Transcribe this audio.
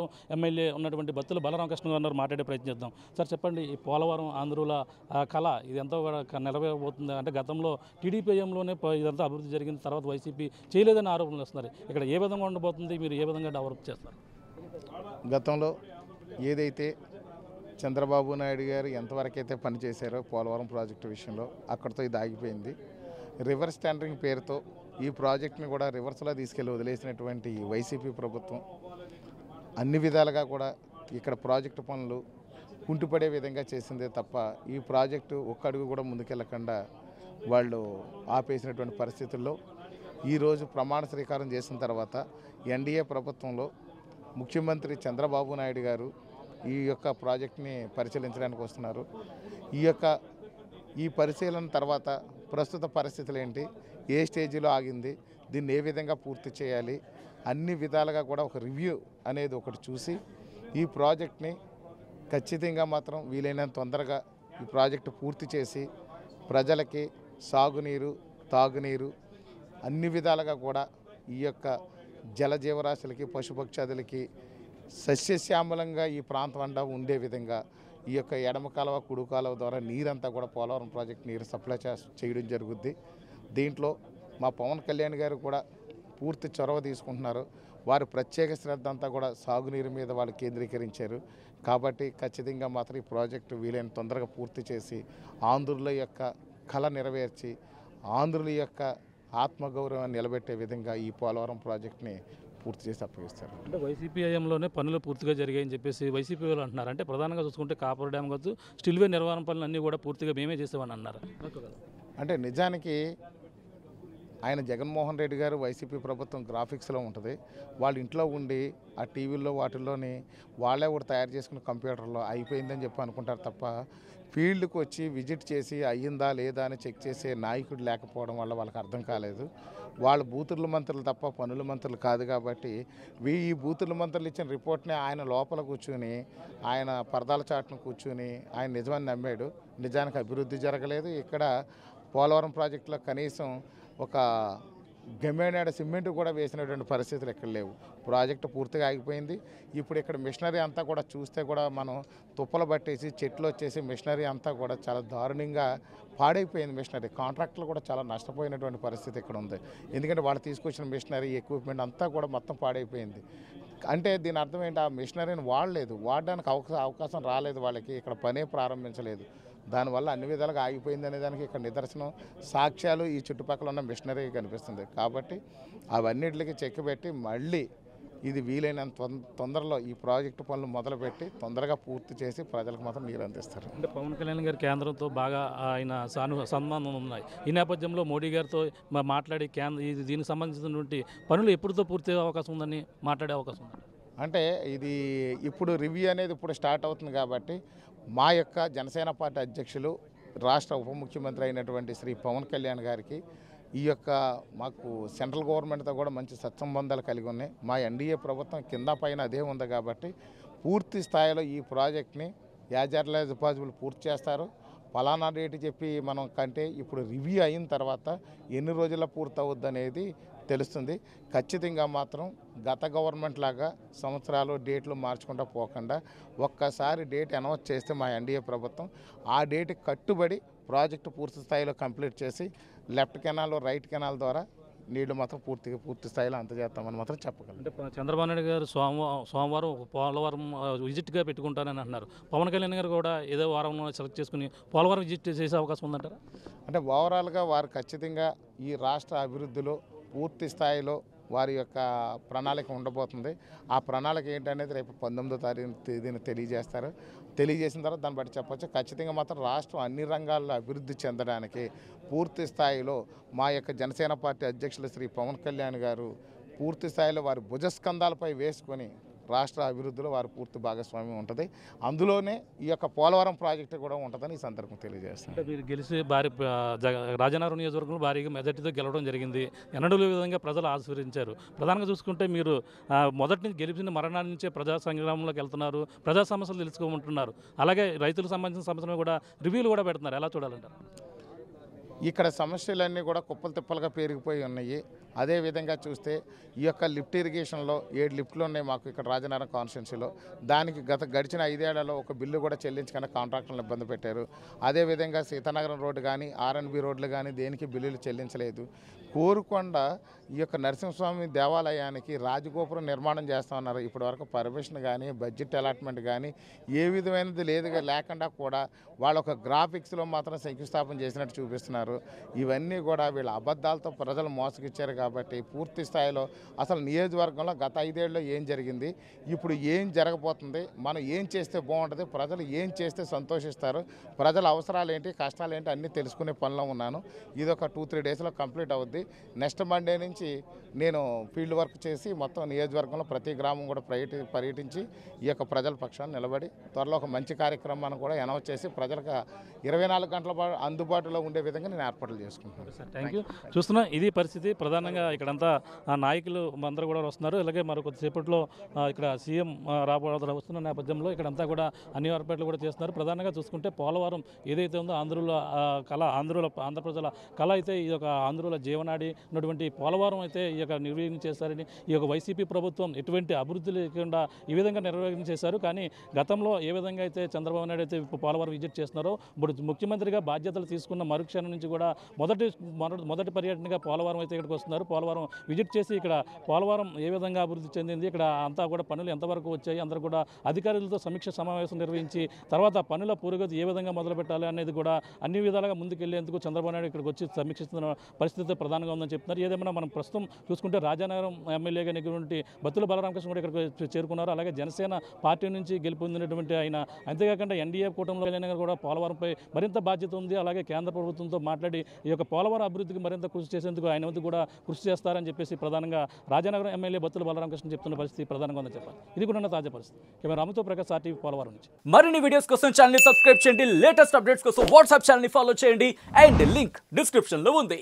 MLA ఉన్నటువంటి బత్తుల బలరామకృష్ణ గారు మాట్లాడే ప్రయత్నం చేద్దాం సార్ చెప్పండి ఈ పోలవరం ఆంధ్రుల ఆ, కళ ఇది ఎంతో కూడా క- నెరవేరబోతుంది అంటే గతంలో టీడీపీ హయాంలోనే ప- ఇదంతా అభివృద్ధి జరిగింది తర్వాత వైసీపీ చేయలేదని ఆరోపణలు వస్తున్నారు ఇక్కడ ఏ విధంగా ఉండబోతుంది మీరు ఏ విధంగా డెవలప్ చేస్తారు గతంలో ఏదైతే చంద్రబాబు నాయుడు గారు ఎంతవరకైతే పనిచేశారో పోలవరం ప్రాజెక్టు విషయంలో అక్కడితో ఇది ఆగిపోయింది రివర్స్ టెండరింగ్ పేరుతో ఈ ప్రాజెక్ట్ని కూడా రివర్స్లో తీసుకెళ్లి వదిలేసినటువంటి ఈ వైసీపీ ప్రభుత్వం అన్ని విధాలుగా కూడా ఇక్కడ ప్రాజెక్టు పనులు కుంటుపడే విధంగా చేసిందే తప్ప ఈ ప్రాజెక్టు ఒక్క అడుగు కూడా ముందుకెళ్లకుండా వాళ్ళు ఆపేసినటువంటి పరిస్థితుల్లో ఈరోజు ప్రమాణ స్వీకారం చేసిన తర్వాత ఎన్డీఏ ప్రభుత్వంలో ముఖ్యమంత్రి చంద్రబాబు నాయుడు గారు ఈ యొక్క ప్రాజెక్ట్ని పరిశీలించడానికి వస్తున్నారు ఈ యొక్క ఈ పరిశీలన తర్వాత ప్రస్తుత పరిస్థితులు ఏంటి ఏ స్టేజీలో ఆగింది దీన్ని ఏ విధంగా పూర్తి చేయాలి అన్ని విధాలుగా కూడా ఒక రివ్యూ అనేది ఒకటి చూసి ఈ ప్రాజెక్ట్ని ఖచ్చితంగా మాత్రం వీలైనంత తొందరగా ఈ ప్రాజెక్టు పూర్తి చేసి ప్రజలకి సాగునీరు తాగునీరు అన్ని విధాలుగా కూడా ఈ యొక్క జల జీవరాశులకి పశుపక్షాదులకి సస్యశ్యామలంగా ఈ ప్రాంతం అంతా ఉండే విధంగా ఈ యొక్క ఎడమ కాలువ కుడి కాలువ ద్వారా నీరంతా కూడా పోలవరం ప్రాజెక్ట్ నీరు సప్లై చేస్- చేయడం జరుగుద్ది దీంట్లో మా పవన్ కళ్యాణ్ గారు కూడా పూర్తి చొరవ తీసుకుంటున్నారు వారి ప్రత్యేక శ్రద్ధ అంతా కూడా సాగునీరు మీద వాళ్ళు కేంద్రీకరించారు కాబట్టి ఖచ్చితంగా మాత్రం ఈ ప్రాజెక్టు వీలైన తొందరగా పూర్తి చేసి ఆంధ్రుల యొక్క కళ నెరవేర్చి ఆంధ్రుల యొక్క ఆత్మగౌరవాన్ని నిలబెట్టే విధంగా ఈ పోలవరం ప్రాజెక్ట్ని పూర్తి చేసి అప్పగిస్తారు అంటే వైసీపీ హయాంలోనే పనులు పూర్తిగా జరిగాయని చెప్పేసి వైసీపీ వాళ్ళు అంటున్నారు అంటే ప్రధానంగా చూసుకుంటే కాపర్ డ్యామ్ కావచ్చు స్టిల్వే నిర్వహణ పనులు అన్నీ కూడా పూర్తిగా మేమే చేసామని అన్నారు అంటే నిజానికి ఆయన జగన్మోహన్ రెడ్డి గారు వైసీపీ ప్రభుత్వం గ్రాఫిక్స్లో ఉంటుంది వాళ్ళ ఇంట్లో ఉండి ఆ టీవీల్లో వాటిల్లోని వాళ్ళే ఒకటి తయారు చేసుకున్న కంప్యూటర్లో అయిపోయిందని చెప్పి అనుకుంటారు తప్ప ఫీల్డ్కి వచ్చి విజిట్ చేసి అయ్యిందా లేదా అని చెక్ చేసే నాయకుడు లేకపోవడం వల్ల వాళ్ళకి అర్థం కాలేదు వాళ్ళు బూతుల మంత్రులు తప్ప పనుల మంత్రులు కాదు కాబట్టి వీ ఈ బూతుల మంత్రులు ఇచ్చిన రిపోర్ట్ని ఆయన లోపల కూర్చుని ఆయన పరదాల చాటును కూర్చుని ఆయన నిజమని నమ్మాడు నిజానికి అభివృద్ధి జరగలేదు ఇక్కడ పోలవరం ప్రాజెక్టులో కనీసం ఒక గమేనాడ సిమెంట్ కూడా వేసినటువంటి పరిస్థితులు ఇక్కడ లేవు ప్రాజెక్టు పూర్తిగా ఆగిపోయింది ఇప్పుడు ఇక్కడ మిషనరీ అంతా కూడా చూస్తే కూడా మనం తుప్పలు పట్టేసి చెట్లు వచ్చేసి మిషనరీ అంతా కూడా చాలా దారుణంగా పాడైపోయింది మిషనరీ కాంట్రాక్టులు కూడా చాలా నష్టపోయినటువంటి పరిస్థితి ఇక్కడ ఉంది ఎందుకంటే వాళ్ళు తీసుకొచ్చిన మిషనరీ ఎక్విప్మెంట్ అంతా కూడా మొత్తం పాడైపోయింది అంటే దీని అర్థం ఏంటి ఆ మిషనరీని వాడలేదు వాడడానికి అవకాశం అవకాశం రాలేదు వాళ్ళకి ఇక్కడ పనే ప్రారంభించలేదు దానివల్ల అన్ని విధాలుగా ఆగిపోయింది అనే దానికి ఇక్కడ నిదర్శనం సాక్ష్యాలు ఈ చుట్టుపక్కల ఉన్న మిషనరీ కనిపిస్తుంది కాబట్టి అవన్నిటికి చెక్ పెట్టి మళ్ళీ ఇది వీలైనంత తొం- తొందరలో ఈ ప్రాజెక్టు పనులు మొదలుపెట్టి తొందరగా పూర్తి చేసి ప్రజలకు మాత్రం నీరు అందిస్తారు అంటే పవన్ కళ్యాణ్ గారి కేంద్రంతో బాగా ఆయన సాను సంబంధం ఉన్నాయి ఈ నేపథ్యంలో మోడీ గారితో మా- మాట్లాడి కేంద్ర ఇది దీనికి సంబంధించినటువంటి పనులు ఎప్పుడుతో పూర్తి అయ్యే అవకాశం ఉందని మాట్లాడే అవకాశం ఉంది అంటే ఇది ఇప్పుడు రివ్యూ అనేది ఇప్పుడు స్టార్ట్ అవుతుంది కాబట్టి మా యొక్క జనసేన పార్టీ అధ్యక్షులు రాష్ట్ర ఉప ముఖ్యమంత్రి అయినటువంటి శ్రీ పవన్ కళ్యాణ్ గారికి ఈ యొక్క మాకు సెంట్రల్ గవర్నమెంట్తో కూడా మంచి సత్సంబంధాలు కలిగి ఉన్నాయి మా ఎన్డీఏ ప్రభుత్వం కింద పైన అదే ఉంది కాబట్టి పూర్తి స్థాయిలో ఈ ప్రాజెక్ట్ని యాజ్ ఎర్లీ యాజ్ పాసిబుల్ పూర్తి చేస్తారు ఫలానా డేట్ చెప్పి మనం కంటే ఇప్పుడు రివ్యూ అయిన తర్వాత ఎన్ని రోజుల్లో పూర్తవుద్ది అనేది తెలుస్తుంది ఖచ్చితంగా మాత్రం గత గవర్నమెంట్ లాగా సంవత్సరాలు డేట్లు మార్చుకుంటూ పోకుండా ఒక్కసారి డేట్ అనౌన్స్ చేస్తే మా ఎన్డీఏ ప్రభుత్వం ఆ డేట్ కట్టుబడి ప్రాజెక్టు పూర్తి స్థాయిలో కంప్లీట్ చేసి లెఫ్ట్ కెనాల్ రైట్ కెనాల్ ద్వారా నీళ్లు మాత్రం పూర్తిగా పూర్తి స్థాయిలో అందజేస్తామని మాత్రం చెప్పగలం అంటే ప- చంద్రబాబు నాయుడు గారు సోమవారం సోమవారం ఒక పోలవరం ఆ, విజిట్గా పెట్టుకుంటానని అంటున్నారు పవన్ కళ్యాణ్ గారు కూడా ఏదో వారం సెలెక్ట్ చేసుకుని పోలవరం విజిట్ చేసే అవకాశం ఉందంటారా అంటే ఓవరాల్గా వారు ఖచ్చితంగా ఈ రాష్ట్ర అభివృద్ధిలో పూర్తి స్థాయిలో వారి యొక్క ప్రణాళిక ఉండబోతుంది ఆ ప్రణాళిక ఏంటనేది రేపు పంతొమ్మిదో తారీఖు తేదీన తెలియజేస్తారు తెలియజేసిన తర్వాత దాన్ని బట్టి చెప్పొచ్చు ఖచ్చితంగా మాత్రం రాష్ట్రం అన్ని రంగాల్లో అభివృద్ధి చెందడానికి పూర్తి స్థాయిలో మా యొక్క జనసేన పార్టీ అధ్యక్షులు శ్రీ పవన్ కళ్యాణ్ గారు పూర్తి స్థాయిలో వారి భుజస్కంధాలపై వేసుకొని రాష్ట్ర అభివృద్ధిలో వారి పూర్తి భాగస్వామ్యం ఉంటుంది అందులోనే ఈ యొక్క పోలవరం ప్రాజెక్టు కూడా ఉంటుందని ఈ సందర్భం తెలియజేస్తాను అంటే మీరు గెలిచి భారీ ప- జగ- రాజనగరం నియోజకవర్గంలో భారీగా మెజార్టీతో గెలవడం జరిగింది ఎన్నడూ లేని విధంగా ప్రజలు ఆశీర్వదించారు ప్రధానంగా చూసుకుంటే మీరు ఆ, మొదటి నుంచి గెలిచిన మరణాల నుంచే ప్రజా సంగ్రామంలోకి వెళ్తున్నారు ప్రజా సమస్యలు తెలుసుకోమంటున్నారు అలాగే రైతులకు సంబంధించిన సమస్యలను కూడా రివ్యూలు కూడా పెడుతున్నారు ఎలా చూడాలంటారు ఇక్కడ సమస్యలన్నీ కూడా కుప్పలు తిప్పలుగా పెరిగిపోయి ఉన్నాయి అదేవిధంగా చూస్తే ఈ యొక్క లిఫ్ట్ ఇరిగేషన్లో ఏడు లిఫ్ట్లు ఉన్నాయి మాకు ఇక్కడ రాజనగరం కాన్స్టిట్యున్సీలో దానికి గత గడిచిన ఐదేళ్లలో ఒక బిల్లు కూడా చెల్లించకుండా కాంట్రాక్టర్లను ఇబ్బంది పెట్టారు అదేవిధంగా సీతానగరం రోడ్డు కానీ ఆర్ఎన్బి రోడ్లు కానీ దేనికి బిల్లులు చెల్లించలేదు కోరుకొండ ఈ యొక్క నరసింహస్వామి దేవాలయానికి రాజగోపురం నిర్మాణం చేస్తా ఉన్నారు ఇప్పటి వరకు పర్మిషన్ కానీ బడ్జెట్ అలాట్మెంట్ కానీ ఏ విధమైనది లేదుగా లేకుండా కూడా వాళ్ళ ఒక గ్రాఫిక్స్లో మాత్రం శంకుస్థాపన చేసినట్టు చూపిస్తున్నారు ఇవన్నీ కూడా వీళ్ళ అబద్ధాలతో ప్రజలు మోసగిచ్చారు కాబట్టి పూర్తి స్థాయిలో అసలు నియోజకవర్గంలో గత ఐదేళ్ళలో ఏం జరిగింది ఇప్పుడు ఏం జరగబోతుంది మనం ఏం చేస్తే బాగుంటుంది ప్రజలు ఏం చేస్తే సంతోషిస్తారు ప్రజల అవసరాలు ఏంటి కష్టాలు ఏంటి అన్నీ తెలుసుకునే పనిలో ఉన్నాను ఇది ఒక టూ త్రీ డేస్లో కంప్లీట్ అవుద్ది నెక్స్ట్ మండే నుంచి నేను ఫీల్డ్ వర్క్ చేసి మొత్తం నియోజకవర్గంలో ప్రతి గ్రామం కూడా పర్యటి పర్యటించి ఈ యొక్క ప్రజల పక్షాన్ని నిలబడి త్వరలో ఒక మంచి కార్యక్రమాన్ని కూడా అనౌన్స్ చేసి ప్రజలకు ఇరవై నాలుగు గంటల పాటు అందుబాటులో ఉండే విధంగా నేను ఏర్పాట్లు చేసుకుంటున్నాను సార్ థ్యాంక్ యూ చూస్తున్నా ఇది పరిస్థితి ప్రధానంగా ఇక్కడంతా ఆ నాయకులు అందరూ కూడా వస్తున్నారు అలాగే మరి కొద్దిసేపట్లో ఆ, ఇక్కడ సీఎం ఆ, రాబోతున్న వస్తున్న నేపథ్యంలో ఇక్కడంతా కూడా అన్ని ఏర్పాట్లు కూడా చేస్తున్నారు ప్రధానంగా చూసుకుంటే పోలవరం ఏదైతే ఉందో ఆంధ్రుల ఆ, కళ ఆంధ్రుల ఆంధ్ర ప్రజల కళ అయితే ఈ యొక్క ఆంధ్రుల జీవనాడి ఉన్నటువంటి పోలవరం అయితే ఈ యొక్క నిర్వహణ చేశారని ఈ యొక్క వైసీపీ ప్రభుత్వం ఎటువంటి అభివృద్ధి లేకుండా ఈ విధంగా నిర్వహణ చేశారు కానీ గతంలో ఏ విధంగా అయితే చంద్రబాబు నాయుడు అయితే ఇప్పుడు పోలవరం విజిట్ చేస్తున్నారో ఇప్పుడు ముఖ్యమంత్రిగా బాధ్యతలు తీసుకున్న మరుక్షణం నుంచి కూడా మొదటి మొదటి మొదటి పర్యటనగా పోలవరం అయితే ఇక్కడికి వస్తున్నారు పోలవరం విజిట్ చేసి ఇక్కడ పోలవరం ఏ విధంగా అభివృద్ధి చెందింది ఇక్కడ అంతా కూడా పనులు ఎంతవరకు వచ్చాయి అందరూ కూడా అధికారులతో సమీక్ష సమావేశం నిర్వహించి తర్వాత పనుల పురోగతి ఏ విధంగా మొదలు పెట్టాలి అనేది కూడా అన్ని విధాలుగా ముందుకెళ్లేందుకు చంద్రబాబు నాయుడు ఇక్కడికి వచ్చి సమీక్షిస్తున్న పరిస్థితి ప్రధానంగా ఉందని చెప్తున్నారు ఏదేమైనా మనం ప్రస్తుతం చూసుకుంటే రాజానగరం ఎమ్మెల్యేగా నెగ్గినటువంటి బత్తుల బలరామకృష్ణ కూడా ఇక్కడికి చే- చేరుకున్నారు అలాగే జనసేన పార్టీ నుంచి గెలుపొందినటువంటి ఆయన అంతేకాకుండా ఎన్డీఏ కూటమిలో వెళ్ళిన కూడా పోలవరంపై మరింత బాధ్యత ఉంది అలాగే కేంద్ర ప్రభుత్వంతో మాట్లాడి ఈ యొక్క పోలవరం అభివృద్ధికి మరింత కృషి చేసేందుకు ఆయన వంతు కూడా కృషి చేస్తారని చెప్పేసి ప్రధానంగా రాజానగరం ఎమ్మెల్యే బత్తుల బలరామకృష్ణ చెప్తున్న పరిస్థితి ప్రధానంగా ఉందని చెప్పాలి ఇది కూడా ఉన్న తాజా పరిస్థితి కెమెరా రామతో ప్రకాష్ ఆర్టీవీ పోలవరం నుంచి మరిన్ని వీడియోస్ కోసం ఛానల్ ని సబ్స్క్రైబ్ చేయండి లేటెస్ట్ అప్డేట్స్ కోసం వాట్సాప్ ఛానల్ ని ఫాలో చేయండి అండ్ లింక్ డిస్క్రిప్షన్ లో ఉంది